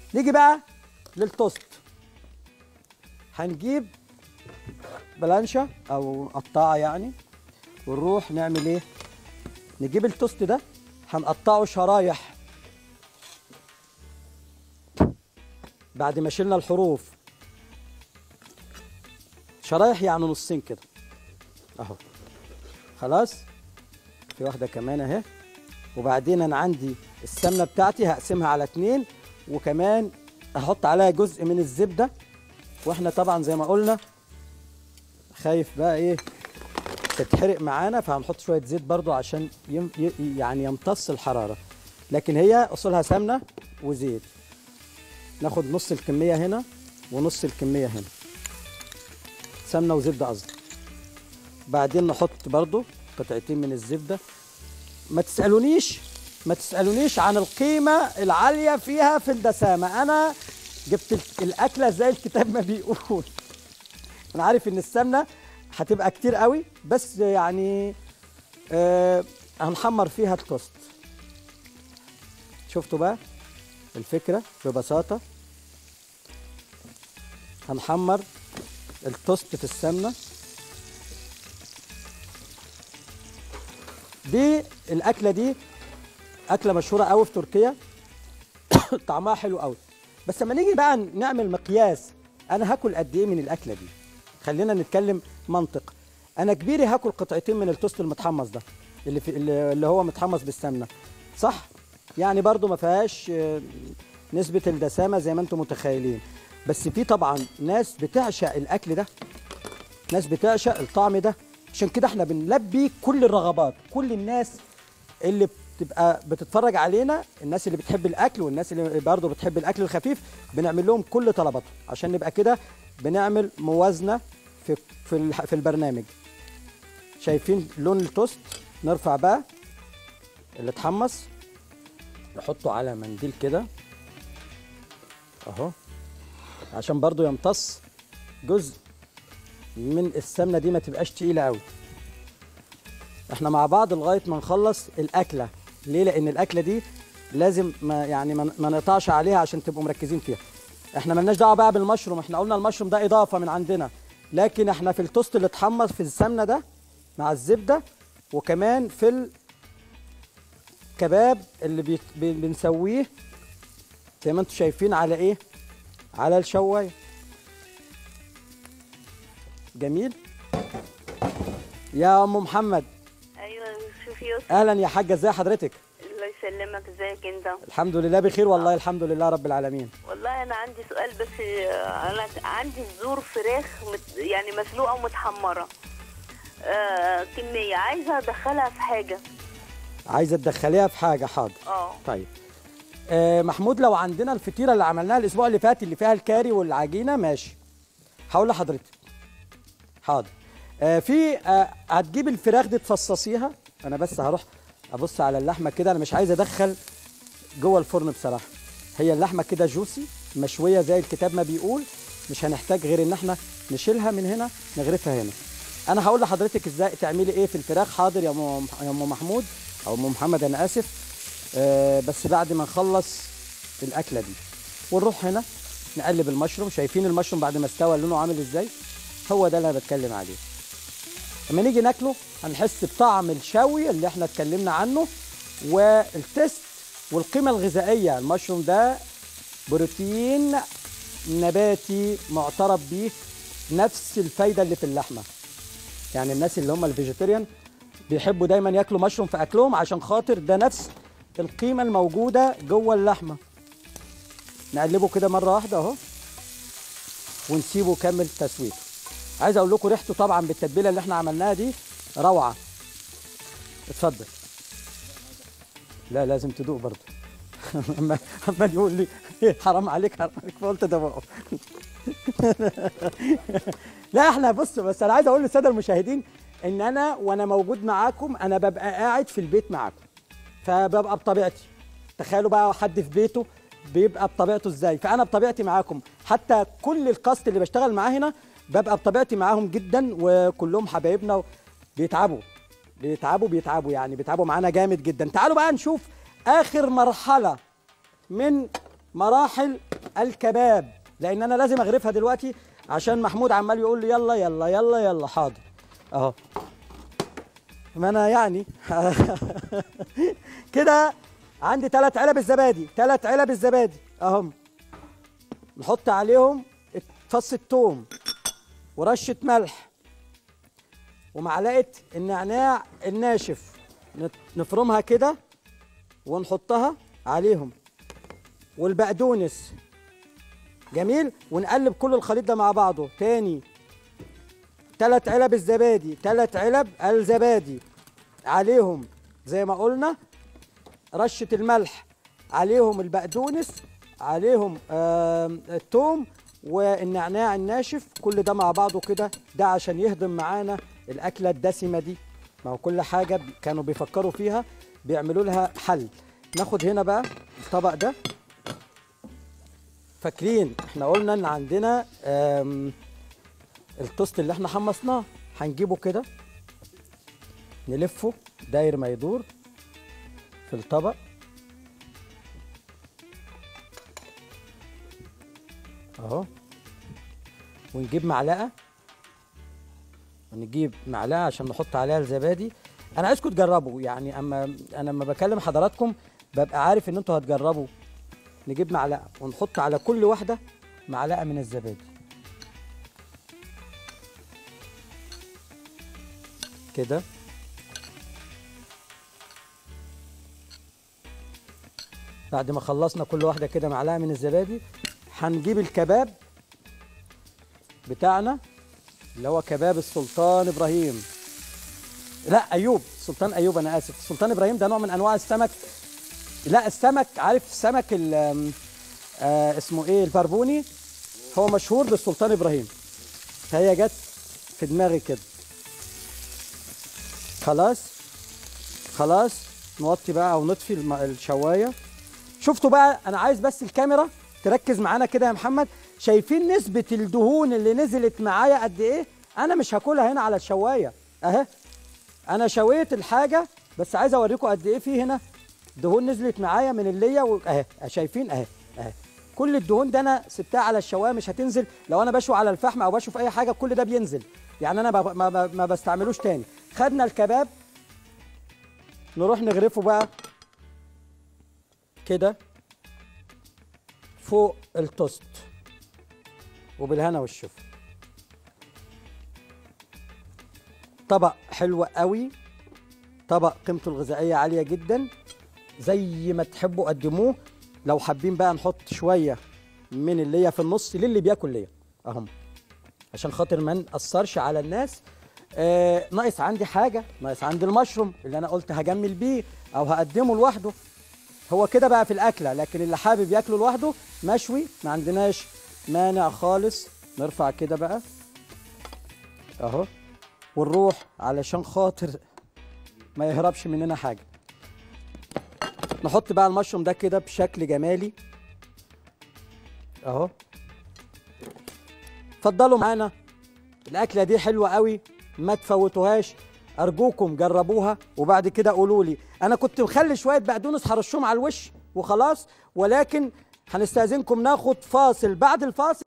نيجي بقى للتوست هنجيب بلانشا او قطاعه يعني ونروح نعمل ايه نجيب التوست ده هنقطعه شرايح بعد ما شلنا الحروف شرايح يعني نصين كده اهو خلاص في واحده كمان اهي وبعدين انا عندي السمنه بتاعتي هقسمها على اتنين وكمان احط عليها جزء من الزبده واحنا طبعا زي ما قلنا خايف بقى ايه تتحرق معانا فهنحط شويه زيت برضو عشان يم ي- يعني يمتص الحراره لكن هي اصولها سمنه وزيت ناخد نص الكميه هنا ونص الكميه هنا سمنه وزبده قصدي بعدين نحط برضو قطعتين من الزبده ما تسالونيش ما تسالونيش عن القيمه العاليه فيها في الدسامه انا جبت ال- الاكله زي الكتاب ما بيقول انا عارف ان السمنه هتبقى كتير قوي بس يعني آه هنحمر فيها التوست شفتوا بقى الفكره ببساطه هنحمر التوست في السمنه دي الاكله دي اكله مشهوره قوي في تركيا طعمها حلو قوي بس لما نيجي بقى نعمل مقياس انا هاكل قد ايه من الاكله دي خلينا نتكلم منطق انا كبيري هاكل قطعتين من التوست المتحمص ده اللي في اللي اللي هو متحمص بالسمنه صح يعني برضو ما فيهاش آه، نسبه الدسامه زي ما انتم متخيلين بس في طبعا ناس بتعشق الاكل ده ناس بتعشق الطعم ده عشان كده احنا بنلبي كل الرغبات كل الناس اللي بتبقى بتتفرج علينا الناس اللي بتحب الاكل والناس اللي برضه بتحب الاكل الخفيف بنعمل لهم كل طلباتهم عشان نبقى كده بنعمل موازنه في في الح- في البرنامج شايفين لون التوست نرفع بقى اللي اتحمص نحطه على منديل كده اهو عشان برضه يمتص جزء من السمنه دي ما تبقاش تقيله قوي احنا مع بعض لغايه ما نخلص الاكله ليه لان الاكله دي لازم ما يعني ما ما نقطعش عليها عشان تبقوا مركزين فيها احنا ملناش دعوه بقى بالمشروم احنا قلنا المشروم ده اضافه من عندنا لكن احنا في التوست اللي اتحمص في السمنه ده مع الزبده وكمان في الكباب اللي بيت- بي- بنسويه زي ما انتم شايفين على ايه على الشوايه جميل يا ام محمد ايوه شوفي يوسف اهلا يا حاجه ازي حضرتك الله يسلمك ازيك انت الحمد لله بخير والله الحمد لله رب العالمين والله انا عندي سؤال بس آه، انا عندي صدور فراخ مت يعني مسلوقه ومتحمره آه كميه عايزه ادخلها في حاجه عايزه تدخليها في حاجه حاضر اه طيب آه محمود لو عندنا الفطيره اللي عملناها الاسبوع اللي فات اللي فيها الكاري والعجينه ماشي هقول لحضرتك حاضر آه في آه هتجيب الفراخ دي تفصصيها انا بس هروح ابص على اللحمه كده انا مش عايز ادخل جوه الفرن بصراحه هي اللحمه كده جوسي مشويه زي الكتاب ما بيقول مش هنحتاج غير ان احنا نشيلها من هنا نغرفها هنا انا هقول لحضرتك ازاي تعملي ايه في الفراخ حاضر يا ام يا ام محمود او ام محمد انا اسف آه بس بعد ما نخلص الاكله دي ونروح هنا نقلب المشروم شايفين المشروم بعد ما استوى لونه عامل ازاي هو ده اللي انا بتكلم عليه لما نيجي ناكله هنحس بطعم الشوي اللي احنا اتكلمنا عنه والتست والقيمه الغذائيه المشروم ده بروتين نباتي معترف بيه نفس الفايده اللي في اللحمه يعني الناس اللي هم الفيجيتيريان بيحبوا دايما ياكلوا مشروم في اكلهم عشان خاطر ده نفس القيمه الموجوده جوه اللحمه نقلبه كده مره واحده اهو ونسيبه يكمل تسويته عايز اقول لكم ريحته طبعا بالتتبيله اللي احنا عملناها دي روعه اتفضل لا لازم تدوق برضه عمال عمال يقول لي حرام عليك حرام عليك فقلت ادوقه لا احنا بص بس انا عايز اقول للساده المشاهدين ان انا وانا موجود معاكم انا ببقى قاعد في البيت معاكم فببقى بطبيعتي تخيلوا بقى حد في بيته بيبقى بطبيعته ازاي فانا بطبيعتي معاكم حتى كل الكاست اللي بشتغل معاه هنا ببقى بطبيعتي معاهم جدا وكلهم حبايبنا بيتعبوا بيتعبوا بيتعبوا يعني بيتعبوا معانا جامد جدا تعالوا بقى نشوف اخر مرحله من مراحل الكباب لان انا لازم اغرفها دلوقتي عشان محمود عمال يقول لي يلا يلا يلا يلا حاضر اهو ما انا يعني كده عندي ثلاث علب الزبادي ثلاث علب الزبادي اهم نحط عليهم فص الثوم ورشه ملح ومعلقه النعناع الناشف نت- نفرمها كده ونحطها عليهم والبقدونس جميل ونقلب كل الخليط ده مع بعضه تاني تلات علب الزبادي تلات علب الزبادي عليهم زي ما قلنا رشة الملح عليهم البقدونس عليهم آم، الثوم والنعناع الناشف كل ده مع بعضه كده ده عشان يهضم معانا الأكلة الدسمة دي ما هو كل حاجة بي- كانوا بيفكروا فيها بيعملوا لها حل ناخد هنا بقى الطبق ده فاكرين احنا قلنا ان عندنا آم، التوست اللي احنا حمصناه هنجيبه كده نلفه داير ما يدور في الطبق اهو ونجيب معلقه ونجيب معلقه عشان نحط عليها الزبادي انا عايزكم تجربوا يعني اما انا لما بكلم حضراتكم ببقى عارف ان انتوا هتجربوا نجيب معلقه ونحط على كل واحده معلقه من الزبادي كده بعد ما خلصنا كل واحده كده معلقه من الزبادي هنجيب الكباب بتاعنا اللي هو كباب السلطان ابراهيم لا ايوب سلطان ايوب انا اسف السلطان ابراهيم ده نوع من انواع السمك لا السمك عارف السمك ال- آم، آه اسمه ايه البربوني هو مشهور بالسلطان ابراهيم فهي جت في دماغي كده خلاص خلاص نوطي بقى او نطفي الم- الشوايه شفتوا بقى انا عايز بس الكاميرا تركز معانا كده يا محمد شايفين نسبة الدهون اللي نزلت معايا قد ايه انا مش هاكلها هنا على الشواية اهي انا شويت الحاجة بس عايز اوريكم قد ايه في هنا دهون نزلت معايا من اللي و... اهي شايفين اهي اهي كل الدهون ده انا سبتها على الشوايه مش هتنزل لو انا بشوي على الفحم او بشوي في اي حاجه كل ده بينزل يعني انا ما, ما, ما, ما بستعملوش تاني خدنا الكباب نروح نغرفه بقى كده فوق التوست وبالهنا والشفا طبق حلو قوي طبق قيمته الغذائيه عاليه جدا زي ما تحبوا قدموه لو حابين بقى نحط شويه من اللي هي في النص للي بياكل ليا اهم عشان خاطر ما نأثرش على الناس آه ناقص عندي حاجه ناقص عندي المشروم اللي انا قلت هجمل بيه او هقدمه لوحده هو كده بقى في الاكله لكن اللي حابب ياكله لوحده مشوي ما عندناش مانع خالص نرفع كده بقى اهو ونروح علشان خاطر ما يهربش مننا حاجه نحط بقى المشروم ده كده بشكل جمالي اهو اتفضلوا معانا الاكله دي حلوه قوي ما تفوتوهاش ارجوكم جربوها وبعد كده قولوا لي انا كنت مخلي شويه بقدونس هرشهم على الوش وخلاص ولكن هنستاذنكم ناخد فاصل بعد الفاصل